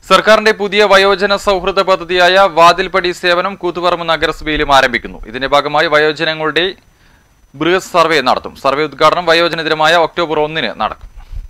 സർക്കാരിന്റെ പുതിയ വയോജന സൗഹൃദ പദ്ധതിയായ വാതിൽപ്പടി സേവനം കൂത്തുപറമ്പ് നഗരസഭയിലും ആരംഭിക്കുന്നു ഇതിന്റെ ഭാഗമായി വയോജനങ്ങളുടെ ബൃഹത് സർവേ നടത്തും സർവേ ഉദ്ഘാടനം വയോജനദിനമായ ഒക്ടോബർ ഒന്നിന് നടക്കും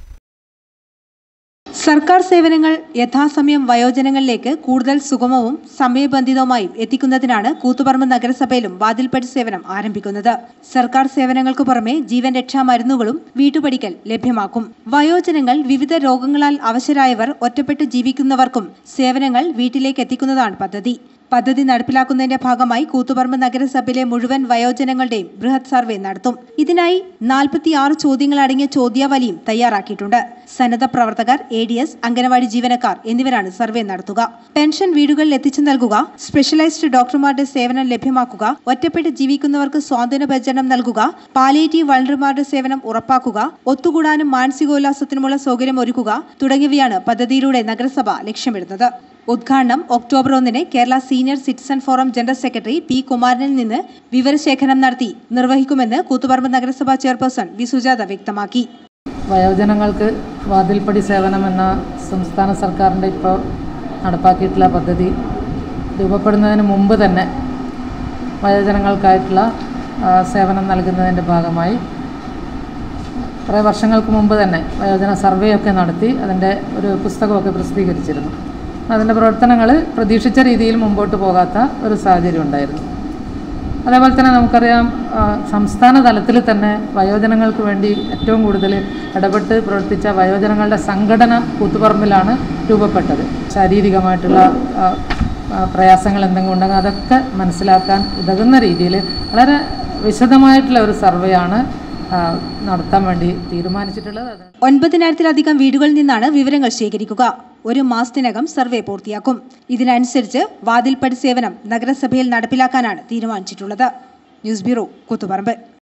സർക്കാർ സേവനങ്ങൾ യഥാസമയം വയോജനങ്ങളിലേക്ക് കൂടുതൽ സുഗമവും സമയബന്ധിതവുമായും എത്തിക്കുന്നതിനാണ് കൂത്തുപറമ്പ് നഗരസഭയിലും വാതിൽപ്പടി സേവനം ആരംഭിക്കുന്നത് സർക്കാർ സേവനങ്ങൾക്ക് പുറമെ ജീവൻ രക്ഷാ മരുന്നുകളും വീട്ടുപടിക്കൽ ലഭ്യമാക്കും വയോജനങ്ങൾ വിവിധ രോഗങ്ങളാൽ അവശരായവർ ഒറ്റപ്പെട്ട് ജീവിക്കുന്നവർക്കും സേവനങ്ങൾ വീട്ടിലേക്ക് എത്തിക്കുന്നതാണ് പദ്ധതി പദ്ധതി നടപ്പിലാക്കുന്നതിന്റെ ഭാഗമായി കൂത്തുപറമ്പ് നഗരസഭയിലെ മുഴുവൻ വയോജനങ്ങളുടെയും ബൃഹത് സർവേ നടത്തും ഇതിനായി നാൽപ്പത്തിയാറ് ചോദ്യങ്ങൾ അടങ്ങിയ ചോദ്യാവലിയും തയ്യാറാക്കിയിട്ടുണ്ട് സന്നദ്ധ പ്രവർത്തകർ എ ഡി എസ് അംഗനവാടി ജീവനക്കാർ എന്നിവരാണ് സർവേ നടത്തുക പെൻഷൻ വീടുകളിൽ എത്തിച്ചു നൽകുക സ്പെഷ്യലൈസ്ഡ് ഡോക്ടർമാരുടെ സേവനം ലഭ്യമാക്കുക ഒറ്റപ്പെട്ട് ജീവിക്കുന്നവർക്ക് സ്വാതന്ത്ര്യ പരിചരണം നൽകുക പാലിയേറ്റീവ് വളണ്ടർമാരുടെ സേവനം ഉറപ്പാക്കുക ഒത്തുകൂടാനും മാനസികോല്ലാസത്തിനുമുള്ള സൗകര്യം ഒരുക്കുക തുടങ്ങിയവയാണ് പദ്ധതിയിലൂടെ നഗരസഭ ലക്ഷ്യമിടുന്നത് ഉദ്ഘാടനം ഒക്ടോബർ ഒന്നിന് Kerala senior citizen forum general secretary P കുമാരനിൽ നിന്ന് വിവരശേഖരണം നടത്തി നിർവഹിക്കുമെന്ന് കൂത്തുപറമ്പ് നഗരസഭാ ചെയർപേഴ്സൺ വി സുജാത വ്യക്തമാക്കി വയോജനങ്ങൾക്ക് വാതിൽപ്പടി സേവനം എന്ന സംസ്ഥാന സർക്കാരിൻ്റെ ഇപ്പോൾ നടപ്പാക്കിയിട്ടുള്ള പദ്ധതി രൂപപ്പെടുന്നതിന് മുമ്പ് തന്നെ വയോജനങ്ങൾക്കായിട്ടുള്ള ആ, സേവനം നൽകുന്നതിൻ്റെ ഭാഗമായി കുറേ വർഷങ്ങൾക്ക് മുമ്പ് തന്നെ വയോജന സർവേ ഒക്കെ നടത്തി അതിൻ്റെ ഒരു പുസ്തകമൊക്കെ പ്രസിദ്ധീകരിച്ചിരുന്നു അതിൻ്റെ പ്രവർത്തനങ്ങൾ പ്രതീക്ഷിച്ച രീതിയിൽ മുമ്പോട്ട് പോകാത്ത ഒരു സാഹചര്യം ഉണ്ടായിരുന്നു അതേപോലെ തന്നെ നമുക്കറിയാം ആ, സംസ്ഥാന തലത്തിൽ തന്നെ വയോജനങ്ങൾക്ക് വേണ്ടി ഏറ്റവും കൂടുതൽ ഇടപെട്ട് പ്രവർത്തിച്ച വയോജനങ്ങളുടെ സംഘടന കൂത്തുപറമ്പിലാണ് രൂപപ്പെട്ടത് ശാരീരികമായിട്ടുള്ള ആ, ആ, പ്രയാസങ്ങൾ എന്തെങ്കിലും ഉണ്ടെങ്കിൽ അതൊക്കെ മനസ്സിലാക്കാൻ ഉതകുന്ന രീതിയിൽ വളരെ വിശദമായിട്ടുള്ള ഒരു സർവേയാണ് ആ, നടത്താൻ വേണ്ടി തീരുമാനിച്ചിട്ടുള്ളത് അത് ഒൻപതിനായിരത്തിലധികം വീടുകളിൽ നിന്നാണ് വിവരങ്ങൾ ശേഖരിക്കുക ഒരു മാസത്തിനകം സർവേ പൂർത്തിയാക്കും ഇതിനനുസരിച്ച് വാതിൽപ്പടി സേവനം നഗരസഭയിൽ നടപ്പിലാക്കാനാണ് തീരുമാനിച്ചിട്ടുള്ളത് ന്യൂസ് ബ്യൂറോ കൂത്തുപറമ്പ്